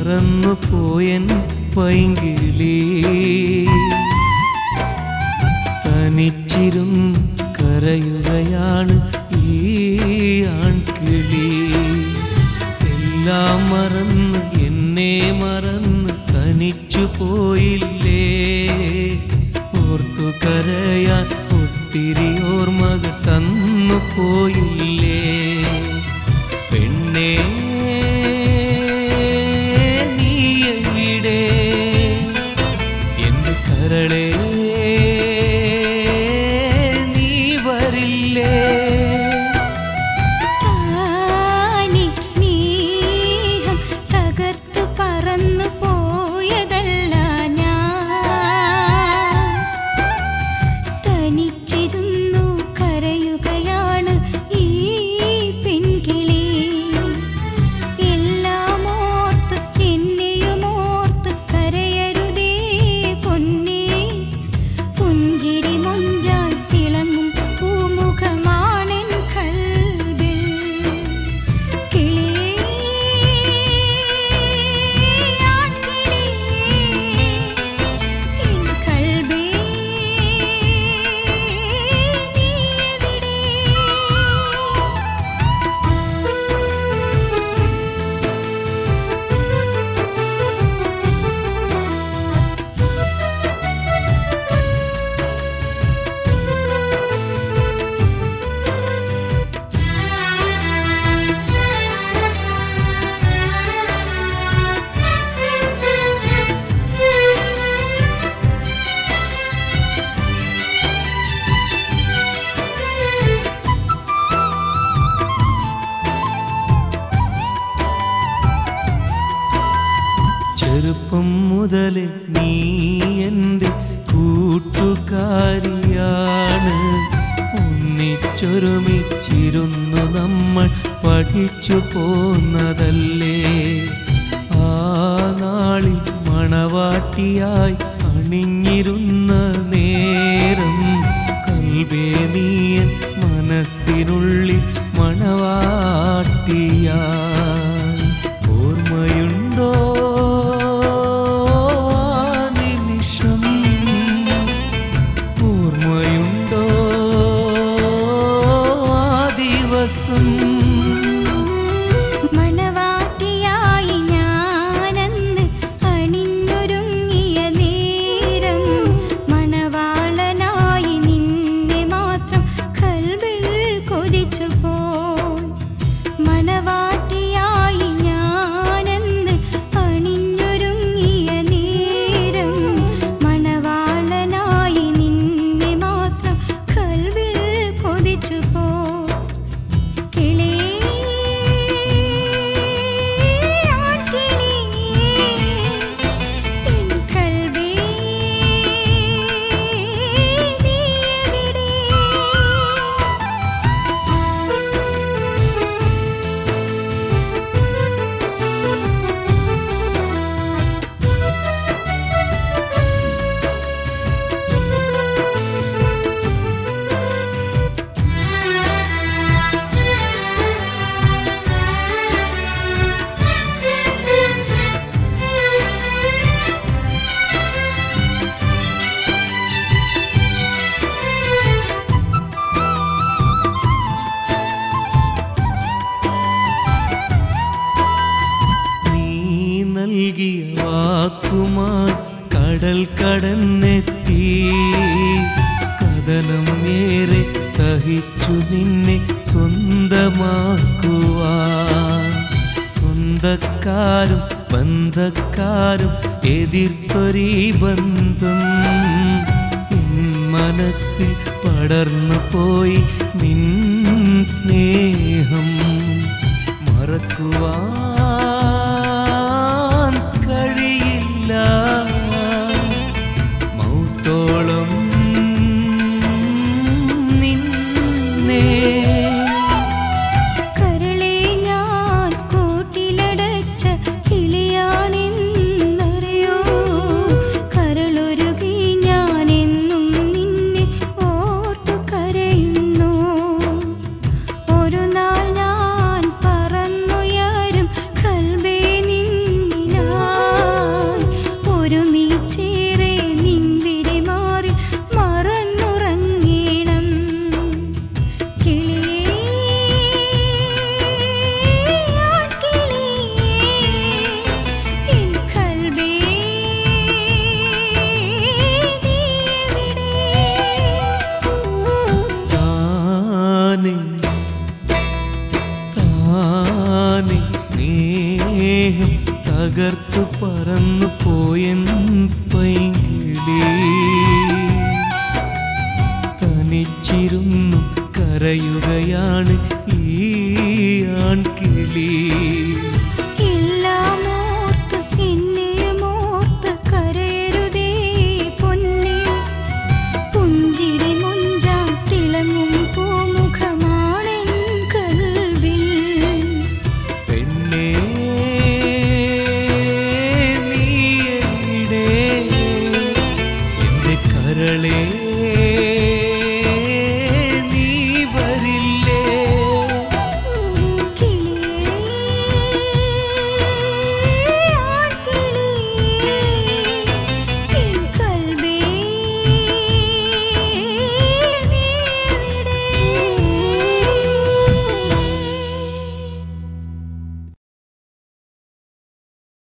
പറന്നു പോയൻ പൈങ്കിളി തനിച്ചിരും കരയുകയാണ് ഈ ആൺകിളി എല്ലാം മറന്ന് എന്നെ മറന്ന് തനിച്ചു പോയില്ലേ ഓർത്തു കരയാൻ ഒത്തിരി ഓർമ്മകൾ തന്നു പോയില്ലേ പെണ്ണേ നീ എവിടെ എന്റെ കരളേ നീ വരില്ലേ താനെ സ്നേഹം തകർത്തു പറന്നു പോയതല്ല ഞാൻ തനിച്ചിരുന്നു കരയുകയാണ് ഈ പെൺകിളി എല്ലാം ഓർത്ത് എന്നെയും ഓർത്ത് കരയരുതേ പൊന്നേ പുഞ്ചിരി മൊഞ്ചാൽ തിളങ്ങും പൂമുഖമാണെൻ കൽബിൽ കിളിയേ ആൺകിളിയേ എൻ കൽബേ നീ ചെറുപ്പം മുതലേ നീ എൻ്റെ കൂട്ടുകാരിയാണ് ഒന്നിച്ചൊരുമിച്ചിരുന്നു നമ്മൾ പഠിച്ചു പോന്നതല്ലേ ആ നാളിൽ മണവാട്ടിയായി അണിഞ്ഞിരുന്ന നേരം കൽബേ നീയൻ മനസ്സിനുള്ളിൽ മണവാട്ടിയായി ഓർമ്മയുണ്ടോ ആ നിമിഷം ഓർമ്മയുണ്ടോ ആ ദിവസം മണവാട്ടിയായി ഞാനന്ന് അണിഞ്ഞൊരുങ്ങിയ നേരം മണവാളനായി നിന്നെ മാത്രം കൽവിൽ കൊതിച്ചു പോയി മണവാട്ടിയായി ഞാനന്ന് അണിഞ്ഞൊരുങ്ങിയ നേരം മണവാളനായി നിന്നെ മാത്രം കൽവിൽ കൊതിച്ചു പോയി കിളിയേ ആൺകിളിയേ എൻ കൽബേ നീ എവിടെ നീ നൽകിയ വാക്കുമായി കടൽ കടന്നെത്തി കഥനം ഏറെ സഹിച്ചു നിന്നെ സ്വന്തമാക്കുവാൻ സ്വന്തക്കാരും ബന്ധക്കാരും എതിർത്തൊരീ ബന്ധം എൻ മനസ്സിൽ പടർന്നു പോയി നിൻ സ്നേഹം മറക്കുവാൻ കഴിയില്ല മൗത്തോളം നിന്നെ കരളെ ഞാൻ കൂട്ടിലടച്ച കിളിയാണെന്നറിയോ കരളൊരുകി ഞാൻ എന്നും നിന്നെ ഓർത്തു കരയുന്നു ഒരു നാൾ ഞാൻ പറന്നുയരും തകർത്തു പറന്നു പോയൻ പൈങ്കിളി തനിച്ചിരുന്നു കരയുകയാണ് ഈ ആൺകിളി